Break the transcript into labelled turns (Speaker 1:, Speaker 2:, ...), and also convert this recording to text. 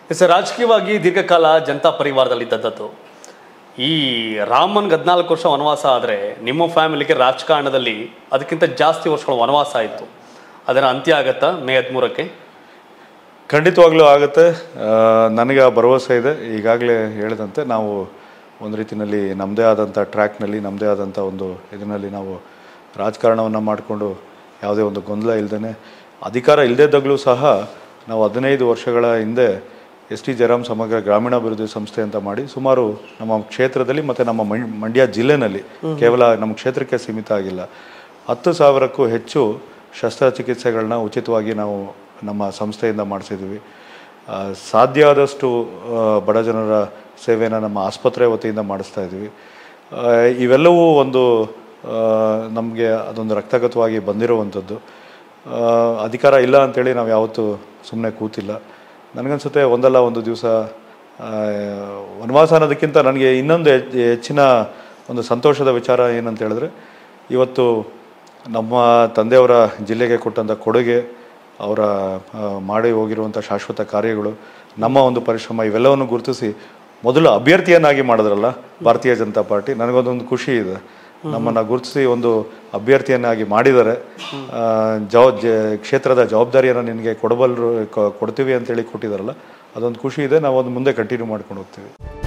Speaker 1: sir ರಾಜಕೀಯವಾಗಿ ದೀರ್ಘಕಾಲ ಜನತಾ ಪರಿವಾರದಲ್ಲಿ ಇದ್ದದ್ದು ಈ ರಾಮನ್ಗೆ ಹದಿನಾಲ್ಕು ವರ್ಷ ವನವಾಸ ಆದರೆ ನಿಮ್ಮ ಫ್ಯಾಮಿಲಿಗೆ ರಾಜಕಾರಣದಲ್ಲಿ ಅದಕ್ಕಿಂತ ಜಾಸ್ತಿ ವರ್ಷಗಳ ವನವಾಸ ಆಯಿತು ಅದರ ಅಂತ್ಯ ಆಗತ್ತಾ ಮೇ ಹದಿಮೂರಕ್ಕೆ
Speaker 2: ಖಂಡಿತವಾಗ್ಲೂ ಆಗುತ್ತೆ ಆ, ನನಗೆ ಆ ಭರವಸೆ ಇದೆ ಈಗಾಗಲೇ ಹೇಳಿದಂತೆ ನಾವು ಒಂದು ರೀತಿಯಲ್ಲಿ ನಮ್ಮದೇ ಆದಂಥ ಟ್ರ್ಯಾಕ್ನಲ್ಲಿ ನಮ್ಮದೇ ಆದಂಥ ಒಂದು ಇದರಲ್ಲಿ ನಾವು ರಾಜಕಾರಣವನ್ನು ಮಾಡಿಕೊಂಡು ಯಾವುದೇ ಒಂದು ಗೊಂದಲ ಇಲ್ಲದೇ ಅಧಿಕಾರ ಇಲ್ಲದಿದ್ದಾಗಲೂ ಸಹ ನಾವು ಹದಿನೈದು ವರ್ಷಗಳ ಹಿಂದೆ ಎಸ್ ಟಿ ಜಯರಾಮ್ ಸಮಗ್ರ ಗ್ರಾಮೀಣಾಭಿವೃದ್ಧಿ ಸಂಸ್ಥೆ ಅಂತ ಮಾಡಿ ಸುಮಾರು ನಮ್ಮ ಕ್ಷೇತ್ರದಲ್ಲಿ ಮತ್ತು ನಮ್ಮ ಮಂ- ಮಂಡ್ಯ ಜಿಲ್ಲೆನಲ್ಲಿ ಕೇವಲ ನಮ್ಮ ಕ್ಷೇತ್ರಕ್ಕೆ ಸೀಮಿತ ಆಗಿಲ್ಲ ಹತ್ತು ಸಾವಿರಕ್ಕೂ ಹೆಚ್ಚು ಶಸ್ತ್ರಚಿಕಿತ್ಸೆಗಳನ್ನ ಉಚಿತವಾಗಿ ನಾವು ನಮ್ಮ ಸಂಸ್ಥೆಯಿಂದ ಮಾಡಿಸಿದ್ವಿ ಆ, ಸಾಧ್ಯ ಆದಷ್ಟು ಆ, ಬಡ ಜನರ ಸೇವೆನ ನಮ್ಮ ಆಸ್ಪತ್ರೆ ವತಿಯಿಂದ ಮಾಡಿಸ್ತಾ ಇದ್ವಿ ಆ, ಇವೆಲ್ಲವೂ ಒಂದು ನಮಗೆ ಅದೊಂದು ರಕ್ತಗತವಾಗಿ ಬಂದಿರುವಂಥದ್ದು ಆ, ಅಧಿಕಾರ ಇಲ್ಲ ಅಂತೇಳಿ ನಾವು ಯಾವತ್ತೂ ಸುಮ್ಮನೆ ಕೂತಿಲ್ಲ ನನಗನ್ಸುತ್ತೆ ಒಂದಲ್ಲ ಒಂದು ದಿವಸ ವನವಾಸ ಅನ್ನೋದಕ್ಕಿಂತ ನನಗೆ ಇನ್ನೊಂದು ಹೆಚ್- ಹೆಚ್ಚಿನ ಒಂದು ಸಂತೋಷದ ವಿಚಾರ ಏನಂತ ಹೇಳಿದ್ರೆ ಇವತ್ತು ನಮ್ಮ ತಂದೆಯವರ ಜಿಲ್ಲೆಗೆ ಕೊಟ್ಟಂಥ ಕೊಡುಗೆ ಅವರ ಆ, ಮಾಡಿ ಹೋಗಿರುವಂಥ ಶಾಶ್ವತ ಕಾರ್ಯಗಳು ನಮ್ಮ ಒಂದು ಪರಿಶ್ರಮ ಇವೆಲ್ಲವನ್ನು ಗುರುತಿಸಿ ಮೊದಲು ಅಭ್ಯರ್ಥಿಯನ್ನಾಗಿ ಮಾಡಿದ್ರಲ್ಲ ಭಾರತೀಯ ಜನತಾ ಪಾರ್ಟಿ ನನಗೊಂದೊಂದು ಖುಷಿ ಇದೆ ನಮ್ಮನ್ನು ಗುರುತಿಸಿ ಒಂದು ಅಭ್ಯರ್ಥಿಯನ್ನಾಗಿ ಮಾಡಿದ್ದಾರೆ ಆ, ಜವ ಜ ಕ್ಷೇತ್ರದ ಜವಾಬ್ದಾರಿಯನ್ನು ನಿನಗೆ ಕೊಡಬಲ್ಲರು ಕೊಡ್ತೀವಿ ಅಂತೇಳಿ ಕೊಟ್ಟಿದ್ದಾರಲ್ಲ ಅದೊಂದು ಖುಷಿ ಇದೆ ನಾವು ಅದು ಮುಂದೆ ಕಂಟಿನ್ಯೂ ಮಾಡ್ಕೊಂಡು ಹೋಗ್ತೀವಿ